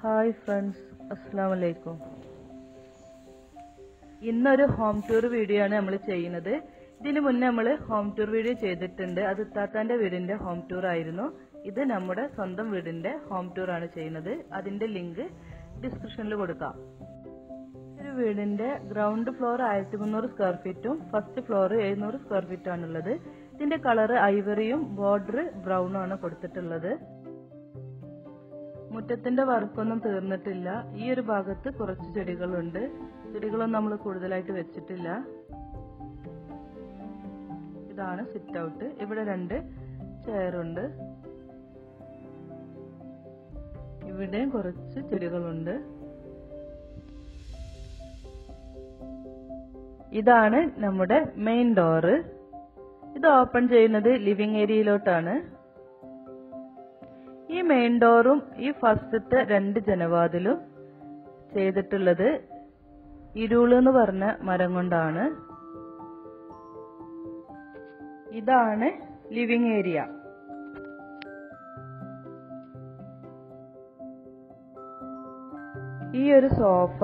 hi friends അസ്സാം വലൈക്കും ഇന്നൊരു ഹോം ടൂർ വീഡിയോ ആണ് നമ്മൾ ചെയ്യുന്നത് ഇതിനു മുന്നേ നമ്മൾ ഹോം ടൂർ വീഡിയോ ചെയ്തിട്ടുണ്ട് അത് ഇത്താത്താന്റെ വീടിന്റെ ഹോം ടൂർ ആയിരുന്നു ഇത് നമ്മുടെ സ്വന്തം വീടിന്റെ ഹോം ടൂർ ആണ് ചെയ്യുന്നത് അതിന്റെ ലിങ്ക് ഡിസ്ക്രിപ്ഷനിൽ കൊടുക്കാം ഒരു വീടിന്റെ ഗ്രൗണ്ട് ഫ്ലോർ ആയിരത്തി മുന്നൂറ് സ്ക്വയർ ഫീറ്റും ഫസ്റ്റ് ഫ്ലോർ എഴുന്നൂറ് സ്ക്വയർ ഫീറ്റും ആണുള്ളത് ഇതിന്റെ കളർ ഐവറിയും ബോർഡർ ബ്രൗണും ആണ് കൊടുത്തിട്ടുള്ളത് മുറ്റത്തിന്റെ വർക്കൊന്നും തീർന്നിട്ടില്ല ഈ ഒരു ഭാഗത്ത് കുറച്ച് ചെടികളുണ്ട് ചെടികളൊന്നും നമ്മൾ കൂടുതലായിട്ട് വെച്ചിട്ടില്ല ഇതാണ് സിറ്റ് ഔട്ട് ഇവിടെ രണ്ട് ചെയറുണ്ട് ഇവിടെയും കുറച്ച് ചെടികളുണ്ട് ഇതാണ് നമ്മുടെ മെയിൻ ഡോറ് ഇത് ഓപ്പൺ ചെയ്യുന്നത് ലിവിംഗ് ഏരിയയിലോട്ടാണ് ഈ മെയിൻ ഡോറും ഈ ഫസ്റ്റത്തെ രണ്ട് ജനവാതിലും ചെയ്തിട്ടുള്ളത് ഇരുള് എന്ന് പറഞ്ഞ മരം കൊണ്ടാണ് ഇതാണ് ലിവിംഗ് ഏരിയ ഈ ഒരു സോഫ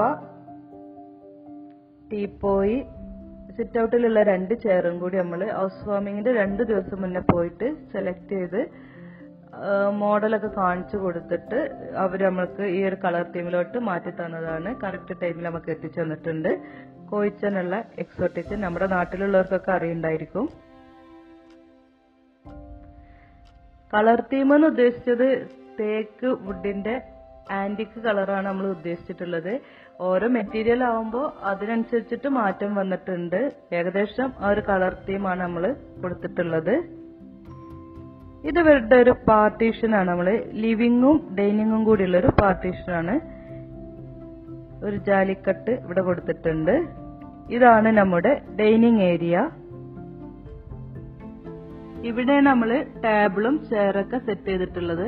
ടീപ്പോയി സിറ്റ് ഔട്ടിലുള്ള രണ്ട് ചെയറും കൂടി നമ്മൾ ഹൗസ് വാമിങ്ങിന്റെ രണ്ട് ദിവസം മുന്നേ പോയിട്ട് സെലക്ട് ചെയ്ത് മോഡലൊക്കെ കാണിച്ചു കൊടുത്തിട്ട് അവർ നമ്മൾക്ക് ഈ ഒരു കളർ തീമിലോട്ട് മാറ്റി തന്നതാണ് കറക്റ്റ് ടൈമിൽ നമുക്ക് എത്തിച്ചു തന്നിട്ടുണ്ട് കോയിച്ചനുള്ള എക്സോട്ടിക് നമ്മുടെ നാട്ടിലുള്ളവർക്കൊക്കെ അറിയുണ്ടായിരിക്കും കളർ തീം എന്ന് ഉദ്ദേശിച്ചത് തേക്ക് വുഡിന്റെ ആന്റിക് കളറാണ് നമ്മൾ ഉദ്ദേശിച്ചിട്ടുള്ളത് ഓരോ മെറ്റീരിയൽ ആവുമ്പോൾ അതിനനുസരിച്ചിട്ട് മാറ്റം വന്നിട്ടുണ്ട് ഏകദേശം ആ ഒരു കളർ തീമാണ് നമ്മൾ കൊടുത്തിട്ടുള്ളത് ഇത് ഇവരുടെ ഒരു പാർട്ടീഷനാണ് നമ്മള് ലിവിങ്ങും ഡൈനിങ്ങും കൂടിയുള്ള ഒരു പാർട്ടീഷനാണ് ഒരു ജാലിക്കട്ട് ഇവിടെ കൊടുത്തിട്ടുണ്ട് ഇതാണ് നമ്മുടെ ഡൈനിങ് ഏരിയ ഇവിടെ നമ്മൾ ടേബിളും ചെയറൊക്കെ സെറ്റ് ചെയ്തിട്ടുള്ളത്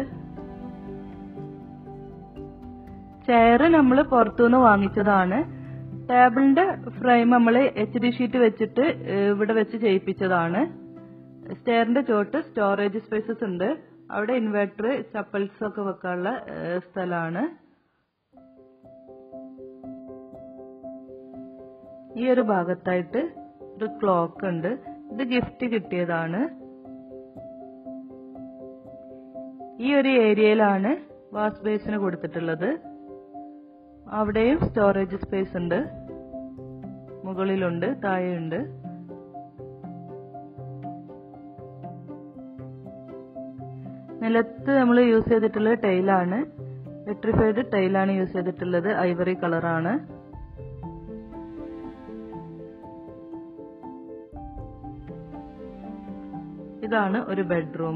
ചെയർ നമ്മൾ പുറത്തുനിന്ന് വാങ്ങിച്ചതാണ് ടേബിളിന്റെ ഫ്രെയിം നമ്മൾ എച്ച് ഡി ഷീറ്റ് വെച്ചിട്ട് ഇവിടെ വെച്ച് ചെയ്യിപ്പിച്ചതാണ് സ്റ്റെയറിന്റെ ചോട്ട് സ്റ്റോറേജ് സ്പേസസ് ഉണ്ട് അവിടെ ഇൻവെർട്ടർ ചപ്പൽസ് ഒക്കെ വെക്കാനുള്ള സ്ഥലമാണ് ഈ ഒരു ഭാഗത്തായിട്ട് ഒരു ക്ലോക്ക് ഉണ്ട് ഇത് ഗിഫ്റ്റ് കിട്ടിയതാണ് ഈ ഒരു ഏരിയയിലാണ് വാഷ് ബേസിന് കൊടുത്തിട്ടുള്ളത് അവിടെയും സ്റ്റോറേജ് സ്പേസ് ഉണ്ട് മുകളിലുണ്ട് താഴെയുണ്ട് നിലത്ത് നമ്മൾ യൂസ് ചെയ്തിട്ടുള്ളത് ടൈലാണ് വെട്രിഫൈഡ് ടൈലാണ് യൂസ് ചെയ്തിട്ടുള്ളത് ഐവറി കളറാണ് ഇതാണ് ഒരു ബെഡ്റൂം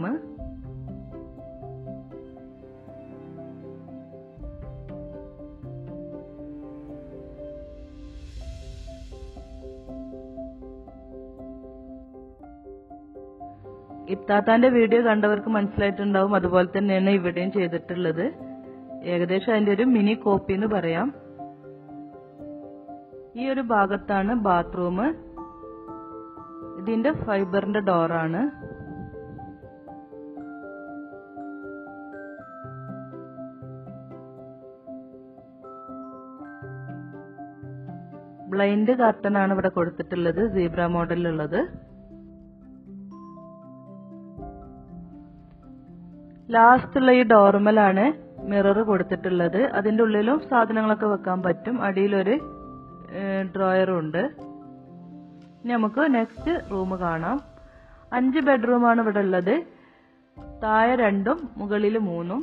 ഇത്താത്താന്റെ വീഡിയോ കണ്ടവർക്ക് മനസ്സിലായിട്ടുണ്ടാവും അതുപോലെ തന്നെയാണ് ഇവിടെയും ചെയ്തിട്ടുള്ളത് ഏകദേശം അതിന്റെ ഒരു മിനി കോപ്പി എന്ന് പറയാം ഈ ഒരു ഭാഗത്താണ് ബാത്റൂം ഇതിന്റെ ഫൈബറിന്റെ ഡോറാണ് ബ്ലൈൻഡ് കർട്ടൻ ആണ് ഇവിടെ കൊടുത്തിട്ടുള്ളത് സീബ്ര മോഡലിലുള്ളത് ലാസ്റ്റുള്ള ഈ ഡോർമലാണ് മിറർ കൊടുത്തിട്ടുള്ളത് അതിന്റെ ഉള്ളിലും സാധനങ്ങളൊക്കെ വെക്കാൻ പറ്റും അടിയിലൊരു ഡ്രോയറും ഉണ്ട് ഇനി നമുക്ക് നെക്സ്റ്റ് റൂം കാണാം അഞ്ച് ബെഡ്റൂമാണ് ഇവിടെ ഉള്ളത് താഴെ രണ്ടും മുകളിൽ മൂന്നും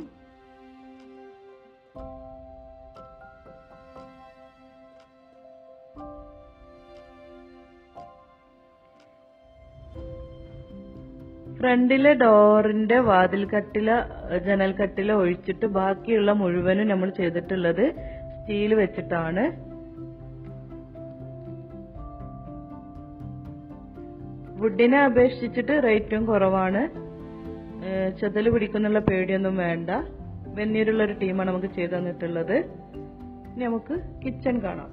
ഫ്രണ്ടിലെ ഡോറിന്റെ വാതിൽ കട്ടില ജനൽ കട്ടില ഒഴിച്ചിട്ട് ബാക്കിയുള്ള മുഴുവനും നമ്മൾ ചെയ്തിട്ടുള്ളത് സ്റ്റീൽ വെച്ചിട്ടാണ് വുഡിനെ അപേക്ഷിച്ചിട്ട് റേറ്റും കുറവാണ് ചെതല് പിടിക്കുന്നുള്ള പേടിയൊന്നും വേണ്ട വെന്നീരുള്ള ഒരു ടീമാണ് നമുക്ക് ചെയ്തു തന്നിട്ടുള്ളത് ഇനി നമുക്ക് കിച്ചൺ കാണാം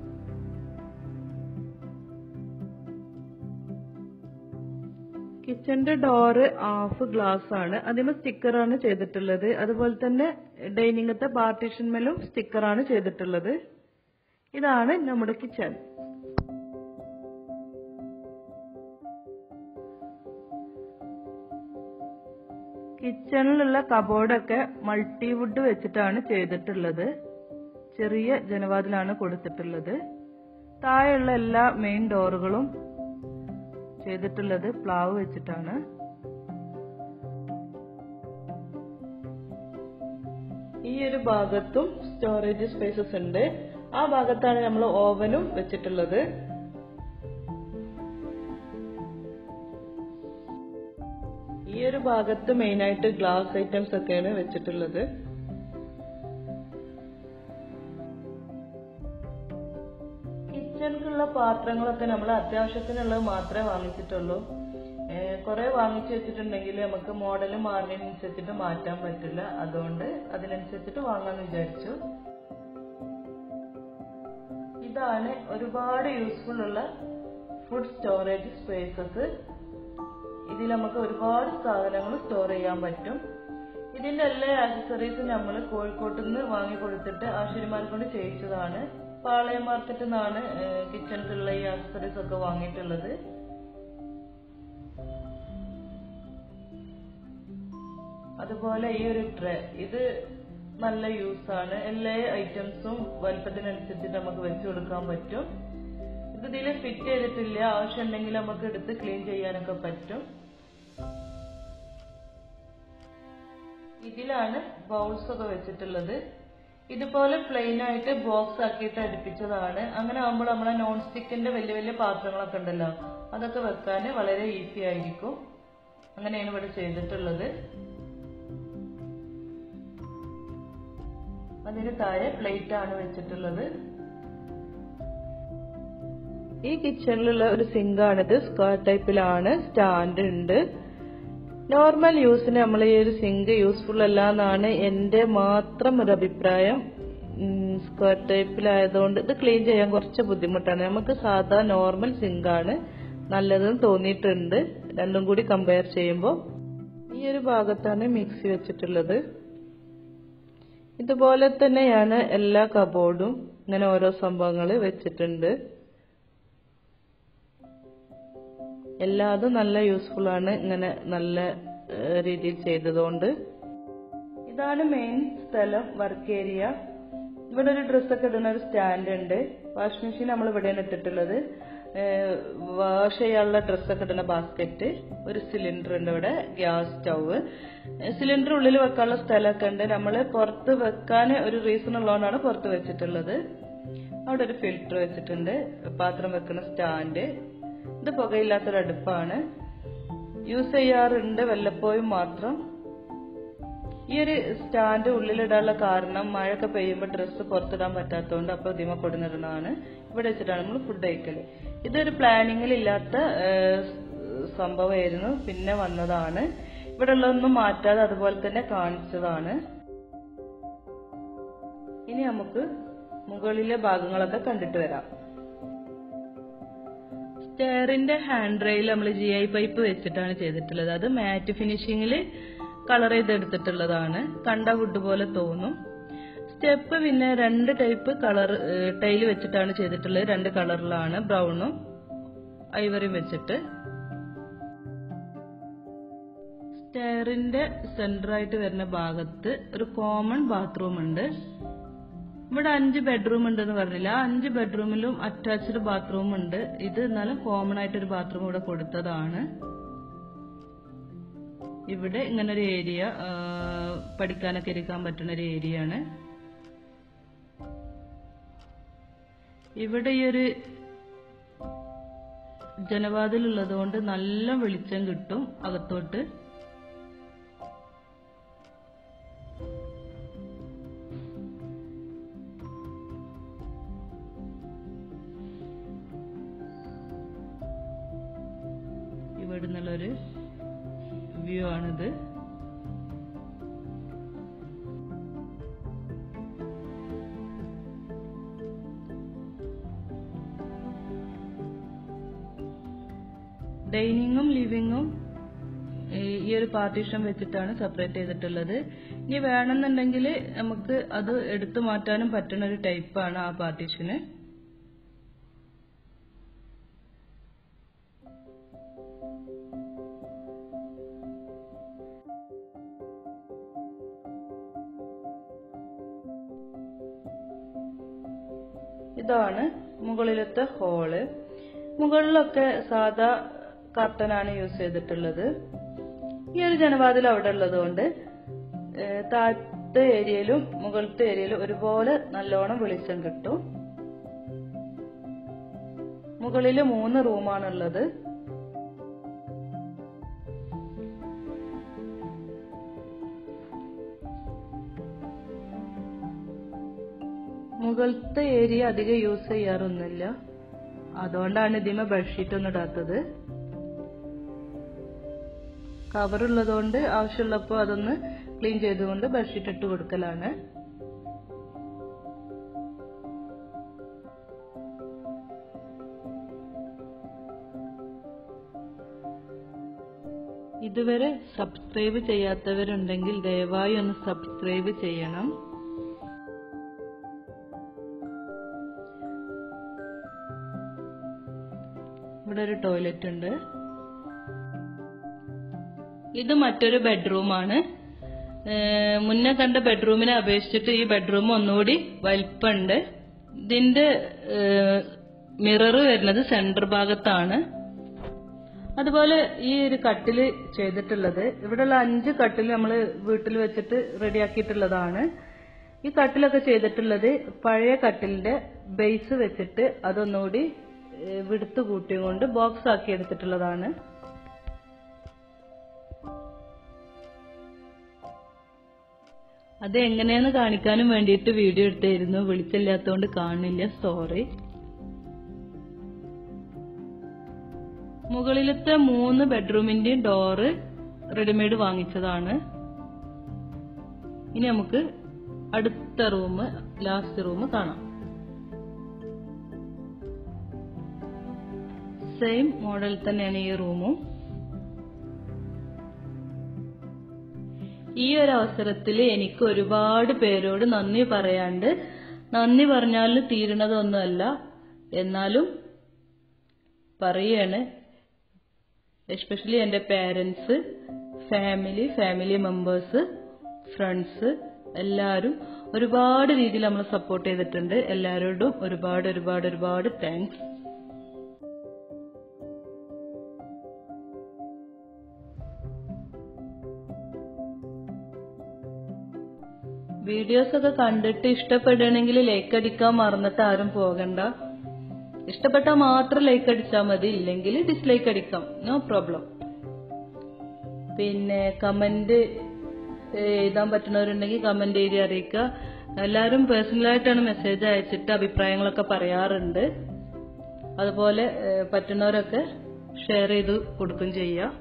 കിച്ചന്റെ ഡോറ് ഹാഫ് ഗ്ലാസ് ആണ് അതിന് സ്റ്റിക്കറാണ് ചെയ്തിട്ടുള്ളത് അതുപോലെ തന്നെ ഡൈനിങ്ങത്തെ പാർട്ടീഷന്മേലും സ്റ്റിക്കറാണ് ചെയ്തിട്ടുള്ളത് ഇതാണ് നമ്മുടെ കിച്ചൺ കിച്ചണിലുള്ള കബോർഡൊക്കെ മൾട്ടിവുഡ് വെച്ചിട്ടാണ് ചെയ്തിട്ടുള്ളത് ചെറിയ ജനവാതിലാണ് കൊടുത്തിട്ടുള്ളത് താഴെയുള്ള എല്ലാ മെയിൻ ഡോറുകളും ചെയ്തിട്ടുള്ളത് പ്ലാവ് വെച്ചിട്ടാണ് ഈ ഒരു ഭാഗത്തും സ്റ്റോറേജ് സ്പേസസ് ഉണ്ട് ആ ഭാഗത്താണ് നമ്മൾ ഓവനും വെച്ചിട്ടുള്ളത് ഈ ഒരു ഭാഗത്ത് മെയിൻ ആയിട്ട് ഗ്ലാസ് ഐറ്റംസ് ഒക്കെയാണ് വെച്ചിട്ടുള്ളത് കിച്ചണിലുള്ള പാത്രങ്ങളൊക്കെ നമ്മൾ അത്യാവശ്യത്തിനുള്ളത് മാത്രമേ വാങ്ങിച്ചിട്ടുള്ളൂ കുറെ വാങ്ങിച്ചു വെച്ചിട്ടുണ്ടെങ്കിൽ നമുക്ക് മോഡൽ മാറുന്നതിനനുസരിച്ചിട്ട് മാറ്റാൻ പറ്റില്ല അതുകൊണ്ട് അതിനനുസരിച്ചിട്ട് വാങ്ങാന്ന് വിചാരിച്ചു ഇതാണ് ഒരുപാട് യൂസ്ഫുൾ ഉള്ള ഫുഡ് സ്റ്റോറേജ് സ്പേസസ് ഇതിൽ നമുക്ക് ഒരുപാട് സാധനങ്ങൾ സ്റ്റോർ ചെയ്യാൻ പറ്റും ഇതിന്റെ എല്ലാ ആക്സസറീസും നമ്മൾ കോഴിക്കോട്ടിൽ നിന്ന് വാങ്ങി കൊടുത്തിട്ട് ആശുരിമാരെ കൊണ്ട് ചെയ്യിച്ചതാണ് പാളയം മാർക്കറ്റിൽ നിന്നാണ് കിച്ചണിലുള്ള ഈ ആക്സസറീസ് ഒക്കെ വാങ്ങിയിട്ടുള്ളത് അതുപോലെ ഈ ഒരു ട്രേ ഇത് നല്ല യൂസ് ആണ് എല്ലാ ഐറ്റംസും വലുപ്പത്തിനനുസരിച്ച് നമുക്ക് വെച്ചു കൊടുക്കാൻ പറ്റും ഇത് ഇതിൽ ഫിറ്റ് ചെയ്തിട്ടില്ല ആവശ്യമുണ്ടെങ്കിൽ നമുക്ക് എടുത്ത് ക്ലീൻ ചെയ്യാനൊക്കെ പറ്റും ഇതിലാണ് ബൗൾസ് ഒക്കെ വെച്ചിട്ടുള്ളത് ഇതുപോലെ പ്ലെയിൻ ആയിട്ട് ബോക്സ് ആക്കിയിട്ട് അടുപ്പിച്ചതാണ് അങ്ങനെ ആകുമ്പോൾ നമ്മളെ നോൺ സ്റ്റിക്കിന്റെ വലിയ വലിയ പാത്രങ്ങളൊക്കെ ഉണ്ടല്ലോ അതൊക്കെ വെക്കാൻ വളരെ ഈസി ആയിരിക്കും അങ്ങനെയാണ് ഇവിടെ ചെയ്തിട്ടുള്ളത് അതിന് താഴെ പ്ലേറ്റ് ആണ് വെച്ചിട്ടുള്ളത് ഈ കിച്ചണിലുള്ള ഒരു സിങ്കാണിത് സ്ക്വയർ ടൈപ്പിലാണ് സ്റ്റാൻഡ് ഉണ്ട് നോർമൽ യൂസിന് നമ്മൾ ഈ ഒരു സിങ്ക് യൂസ്ഫുൾ അല്ല എന്നാണ് എൻ്റെ മാത്രം ഒരു അഭിപ്രായം സ്ക്വയർ ടൈപ്പിലായതുകൊണ്ട് ഇത് ക്ലീൻ ചെയ്യാൻ കുറച്ച് ബുദ്ധിമുട്ടാണ് നമുക്ക് സാധാ നോർമൽ സിങ്കാണ് നല്ലതെന്ന് തോന്നിയിട്ടുണ്ട് രണ്ടും കൂടി കമ്പയർ ചെയ്യുമ്പോൾ ഈ ഒരു ഭാഗത്താണ് മിക്സി വെച്ചിട്ടുള്ളത് ഇതുപോലെ തന്നെയാണ് എല്ലാ കബോർഡും ഇങ്ങനെ ഓരോ സംഭവങ്ങൾ വെച്ചിട്ടുണ്ട് എല്ലാതും നല്ല യൂസ്ഫുൾ ആണ് ഇങ്ങനെ നല്ല രീതിയിൽ ചെയ്തതുകൊണ്ട് ഇതാണ് മെയിൻ സ്ഥലം വർക്ക് ഏരിയ ഇവിടെ ഒരു ഡ്രസ്സൊക്കെ ഇടുന്ന ഒരു സ്റ്റാൻഡ് ഉണ്ട് വാഷിംഗ് മെഷീൻ നമ്മൾ ഇവിടെയാണ് ഇട്ടിട്ടുള്ളത് വാഷ് ചെയ്യാനുള്ള ഡ്രസ്സൊക്കെ ഇടുന്ന ബാസ്ക്കറ്റ് ഒരു സിലിണ്ടർ ഉണ്ട് ഇവിടെ ഗ്യാസ് സ്റ്റൗവ് സിലിണ്ടർ ഉള്ളിൽ വെക്കാനുള്ള സ്ഥലമൊക്കെ ഉണ്ട് നമ്മൾ പുറത്ത് വെക്കാൻ ഒരു റീസൺ ഉള്ളതുകൊണ്ടാണ് പുറത്ത് വെച്ചിട്ടുള്ളത് അവിടെ ഒരു ഫിൽറ്റർ വെച്ചിട്ടുണ്ട് പാത്രം വെക്കുന്ന സ്റ്റാൻഡ് ഇത് പുകയില്ലാത്തൊരു അടുപ്പാണ് യൂസ് ചെയ്യാറുണ്ട് വല്ലപ്പോഴും മാത്രം ഈ ഒരു സ്റ്റാൻഡ് ഉള്ളിലിടാനുള്ള കാരണം മഴയൊക്കെ പെയ്യുമ്പോൾ ഡ്രസ്സ് പുറത്തിടാൻ പറ്റാത്തതുകൊണ്ട് അപ്പോൾ ഇതിമ കൊടുന്നിടുന്നതാണ് ഇവിടെ വെച്ചിട്ടാണ് നമ്മൾ ഫുഡ് കഴിക്കല് ഇതൊരു പ്ലാനിങ്ങിൽ ഇല്ലാത്ത സംഭവമായിരുന്നു പിന്നെ വന്നതാണ് ഇവിടെ ഉള്ളതൊന്നും മാറ്റാതെ അതുപോലെ തന്നെ കാണിച്ചതാണ് ഇനി നമുക്ക് മുകളിലെ ഭാഗങ്ങളൊക്കെ കണ്ടിട്ട് വരാം സ്റ്റെയറിന്റെ ഹാൻഡ് റെയിൽ നമ്മൾ ജി ഐ പൈപ്പ് വെച്ചിട്ടാണ് ചെയ്തിട്ടുള്ളത് അത് മാറ്റ് ഫിനിഷിങ്ങിൽ കളർ ചെയ്തെടുത്തിട്ടുള്ളതാണ് കണ്ട വുഡ് പോലെ തോന്നും സ്റ്റെപ്പ് പിന്നെ രണ്ട് ടൈപ്പ് കളർ ടൈല് വെച്ചിട്ടാണ് ചെയ്തിട്ടുള്ളത് രണ്ട് കളറിലാണ് ബ്രൗണും ഐവറിയും വെച്ചിട്ട് സ്റ്റെയറിന്റെ സെന്ററായിട്ട് വരുന്ന ഭാഗത്ത് ഒരു കോമൺ ബാത്റൂം ഉണ്ട് ഇവിടെ അഞ്ച് ബെഡ്റൂം ഉണ്ടെന്ന് പറഞ്ഞില്ല ആ അഞ്ച് ബെഡ്റൂമിലും അറ്റാച്ച്ഡ് ബാത്റൂം ഉണ്ട് ഇത് എന്നാലും കോമൺ ആയിട്ടൊരു ബാത്റൂം ഇവിടെ കൊടുത്തതാണ് ഇവിടെ ഇങ്ങനെ ഒരു ഏരിയ പഠിക്കാനൊക്കെ ഇരിക്കാൻ പറ്റുന്ന ഒരു ഏരിയ ആണ് ഇവിടെ ഈ ഒരു ജനവാതിലുള്ളത് കൊണ്ട് നല്ല വെളിച്ചം കിട്ടും അകത്തോട്ട് ഇവിടെ നിന്നുള്ളൊരു വ്യൂ ആണിത് ഡൈനിങ്ങും ലിവിങ്ങും ഈ ഒരു പാർട്ടീഷൻ വെച്ചിട്ടാണ് സെപ്പറേറ്റ് ചെയ്തിട്ടുള്ളത് ഇനി വേണമെന്നുണ്ടെങ്കിൽ നമുക്ക് അത് എടുത്തു മാറ്റാനും പറ്റുന്ന ഒരു ടൈപ്പാണ് ആ പാർട്ടീഷന് ഇതാണ് മുകളിലത്തെ ഹോള് മുകളിലൊക്കെ സാധാ കർട്ടനാണ് യൂസ് ചെയ്തിട്ടുള്ളത് ഈ ഒരു ജനവാതിൽ അവിടെ ഉള്ളതുകൊണ്ട് ഏഹ്, താഴത്തെ ഏരിയയിലും മുകളിലത്തെ ഏരിയയിലും ഒരുപോലെ നല്ലോണം വെളിച്ചം കിട്ടും മുകളിൽ മൂന്ന് റൂമാണുള്ളത് മുകളിലത്തെ ഏരിയ അധികം യൂസ് ചെയ്യാറൊന്നുമില്ല അതുകൊണ്ടാണ് ഇതിമ ബെഡ്ഷീറ്റ് ഒന്നും ഇടാത്തത് കവർ ഉള്ളതുകൊണ്ട് ആവശ്യമുള്ളപ്പോൾ അതൊന്ന് ക്ലീൻ ചെയ്തുകൊണ്ട് ബെഡ്ഷീറ്റ് ഇട്ട് കൊടുക്കലാണ് ഇതുവരെ സബ്സ്ക്രൈബ് ചെയ്യാത്തവരുണ്ടെങ്കിൽ ദയവായി ഒന്ന് സബ്സ്ക്രൈബ് ചെയ്യണം ഇവിടെ ഒരു ടോയ്ലറ്റ് ഉണ്ട് ഇത് മറ്റൊരു ബെഡ്റൂമാണ് ഏഹ് മുന്നേ കണ്ട ബെഡ്റൂമിനെ അപേക്ഷിച്ചിട്ട് ഈ ബെഡ്റൂം ഒന്നുകൂടി വലിപ്പമുണ്ട് ഇതിന്റെ മിറർ വരുന്നത് സെന്റർ ഭാഗത്താണ് അതുപോലെ ഈ ഒരു കട്ടില് ചെയ്തിട്ടുള്ളത് ഇവിടെയുള്ള അഞ്ച് കട്ടിൽ നമ്മൾ വീട്ടിൽ വെച്ചിട്ട് റെഡിയാക്കിയിട്ടുള്ളതാണ് ഈ കട്ടിലൊക്കെ ചെയ്തിട്ടുള്ളത് പഴയ കട്ടിലിന്റെ ബേസ് വെച്ചിട്ട് അതൊന്നുകൂടി ഏഹ് വിടുത്ത് കൂട്ടിയും കൊണ്ട് ബോക്സ് ആക്കി എടുത്തിട്ടുള്ളതാണ് അത് എങ്ങനെയാന്ന് കാണിക്കാനും വേണ്ടിയിട്ട് വീഡിയോ എടുത്തായിരുന്നു വിളിച്ചില്ലാത്തതുകൊണ്ട് കാണില്ല സോറി മുകളിലത്തെ മൂന്ന് ബെഡ്റൂമിന്റെയും ഡോറ് റെഡിമെയ്ഡ് വാങ്ങിച്ചതാണ് ഇനി നമുക്ക് അടുത്ത റൂം ലാസ്റ്റ് റൂം കാണാം സെയിം മോഡൽ തന്നെയാണ് ഈ റൂമും ഈ ഒരു അവസരത്തിൽ എനിക്ക് ഒരുപാട് പേരോട് നന്ദി പറയാണ്ട് നന്ദി പറഞ്ഞാൽ തീരണതൊന്നുമല്ല എന്നാലും പറയാണ് എസ്പെഷ്യലി എൻ്റെ parents family family members friends എല്ലാവരും ഒരുപാട് രീതിയിൽ നമ്മൾ സപ്പോർട്ട് ചെയ്തിട്ടുണ്ട് എല്ലാവരോടും ഒരുപാട് ഒരുപാട് ഒരുപാട് താങ്ക്സ് വീഡിയോസ് ഒക്കെ കണ്ടിട്ട് ഇഷ്ടപ്പെടുകയാണെങ്കിൽ ലൈക്ക് അടിക്കാൻ മറന്നിട്ട് ആരും പോകണ്ട ഇഷ്ടപ്പെട്ടാൽ മാത്രം ലൈക്ക് അടിച്ചാൽ മതി ഇല്ലെങ്കിൽ ഡിസ്ലൈക്ക് അടിക്കാം നോ പ്രോബ്ലം പിന്നെ കമന്റ് എഴുതാൻ പറ്റുന്നവരുണ്ടെങ്കിൽ കമന്റ് എഴുതി അറിയിക്കുക എല്ലാവരും പേഴ്സണലായിട്ടാണ് മെസ്സേജ് അയച്ചിട്ട് അഭിപ്രായങ്ങളൊക്കെ പറയാറുണ്ട് അതുപോലെ ഏഹ്, പറ്റുന്നവരൊക്കെ ഷെയർ ചെയ്ത് കൊടുക്കും ചെയ്യുക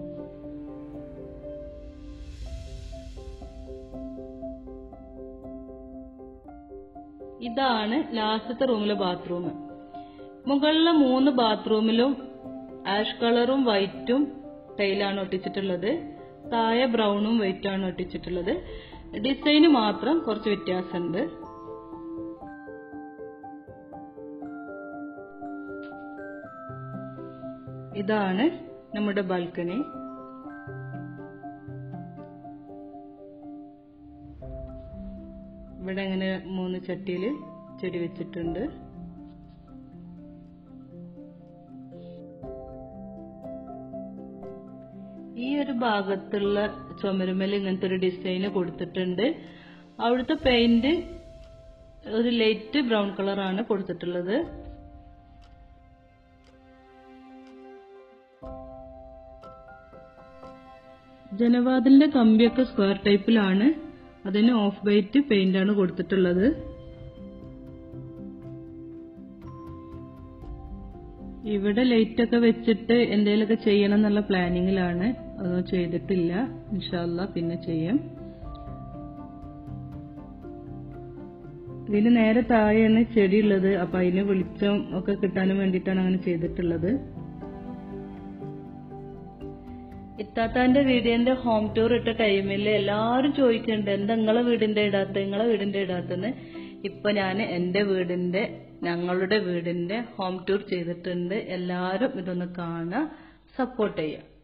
ഇതാണ് ലാസ്റ്റത്തെ റൂമിലെ ബാത്റൂം മുകളിലെ മൂന്ന് ബാത്റൂമിലും ആഷ് കളറും വൈറ്റും ടൈലാണ് ഒട്ടിച്ചിട്ടുള്ളത് താഴെ ബ്രൗണും വൈറ്റും ആണ് ഒട്ടിച്ചിട്ടുള്ളത് ഡിസൈന് മാത്രം കുറച്ച് വ്യത്യാസമുണ്ട് ഇതാണ് നമ്മുടെ ബാൽക്കണി ഇവിടെ അങ്ങനെ മൂന്ന് ചട്ടിയിൽ ചെടി വെച്ചിട്ടുണ്ട് ഈ ഒരു ഭാഗത്തുള്ള ചുമരുമേൽ ഇങ്ങനത്തെ ഒരു ഡിസൈന് കൊടുത്തിട്ടുണ്ട് അവിടുത്തെ പെയിന്റ് ഒരു ലൈറ്റ് ബ്രൗൺ കളറാണ് കൊടുത്തിട്ടുള്ളത് ജനവാതിലിന്റെ കമ്പിയൊക്കെ സ്ക്വയർ ടൈപ്പിലാണ് അതിന് ഓഫ് വൈറ്റ് പെയിന്റ് ആണ് കൊടുത്തിട്ടുള്ളത് ഇവിടെ ലൈറ്റ് ഒക്കെ വെച്ചിട്ട് എന്തെങ്കിലുമൊക്കെ ചെയ്യണം എന്നുള്ള പ്ലാനിങ്ങിലാണ് അതൊന്നും ചെയ്തിട്ടില്ല ഇൻഷാല്ല പിന്നെ ചെയ്യാം ഇതിന് നേരെ താഴെയാണ് ചെടിയുള്ളത് അപ്പൊ അതിന് വെളിച്ചം ഒക്കെ കിട്ടാനും വേണ്ടിയിട്ടാണ് അങ്ങനെ ചെയ്തിട്ടുള്ളത് ഇത്താത്താന്റെ വീടിന്റെ ഹോം ടൂർ ഇട്ട ടൈമിൽ എല്ലാവരും ചോദിക്കുന്നുണ്ട് എന്താ നിങ്ങളെ വീടിന്റെ ഇടാത്ത നിങ്ങളെ വീടിന്റെ ഇടാത്തെന്ന് ഇപ്പൊ ഞാൻ എന്റെ വീടിന്റെ ഞങ്ങളുടെ വീടിന്റെ ഹോം ടൂർ ചെയ്തിട്ടുണ്ട് എല്ലാവരും ഇതൊന്ന് കാണുക സപ്പോർട്ട് ചെയ്യുക